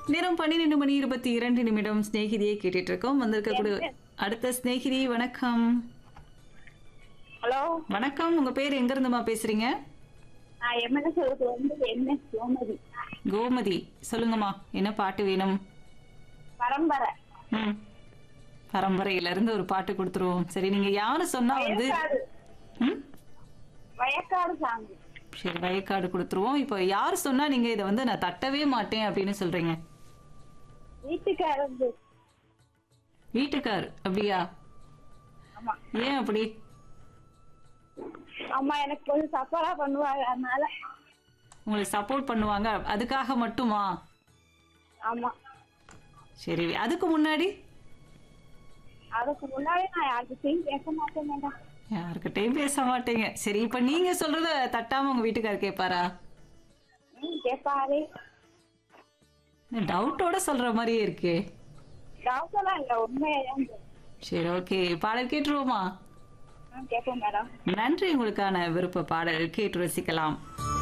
நேரம் பன்னிரெண்டு மணி இருபத்தி இரண்டு நிமிடம் சிநேகிதியை கேட்டுட்டு இருக்கோம் வந்திருக்கக்கூடிய அடுத்த சிநேகிதி வணக்கம் ஹலோ வணக்கம் உங்க பேர் எங்க இருந்துமா பேசுறீங்க நான் எம்எல்ஏ சொல்றது வந்து என்ன சோமதி கோமதி சொல்லுங்கம்மா என்ன பாட்டு வேணும் பரம்பரை ம் பரம்பரையில இருந்து ஒரு பாட்டு கொடுத்துருவோம் சரி நீங்க யாரு சொன்னா வந்து வயக்காடு ம் வயக்காடு சாங் சரி வயக்காடு கொடுத்துருவோம் இப்போ யார் சொன்னா நீங்க இதை வந்து நான் தட்டவே மாட்டேன் அப்படின்னு சொல்றீங்க வீட்டுக்காரந்து வீட்டுக்கார் அப்படியா ஆமா ஏன் அப்படி அம்மா எனக்கு கொஞ்சம் சப்பரா பண்ணுவாங்க அதனால உங்களுக்கு சப்போர்ட் பண்ணுவாங்க அதுக்காக மட்டுமா ஆமா சரி அதுக்கு முன்னாடி அதுக்கு முன்னாடி நான் யார்கிட்டயும் பேச மாட்டேன் மேடம் யாருக்கிட்டையும் பேச மாட்டீங்க சரி இப்ப நீங்க சொல்றத தட்டாம உங்க வீட்டுக்காரர் கேட்பாரா ம் கேட்பாரு டவுட்டோட சொல்ற மாதிரியே இருக்கே டாக்டர்லாம் இல்ல உண்மையதான் சரி ஓகே பாடல் கேட்டுருவோமா கேட்போம் மேடம் நன்றி உங்களுக்கான விருப்ப பாடல் கேட்டு ரசிக்கலாம்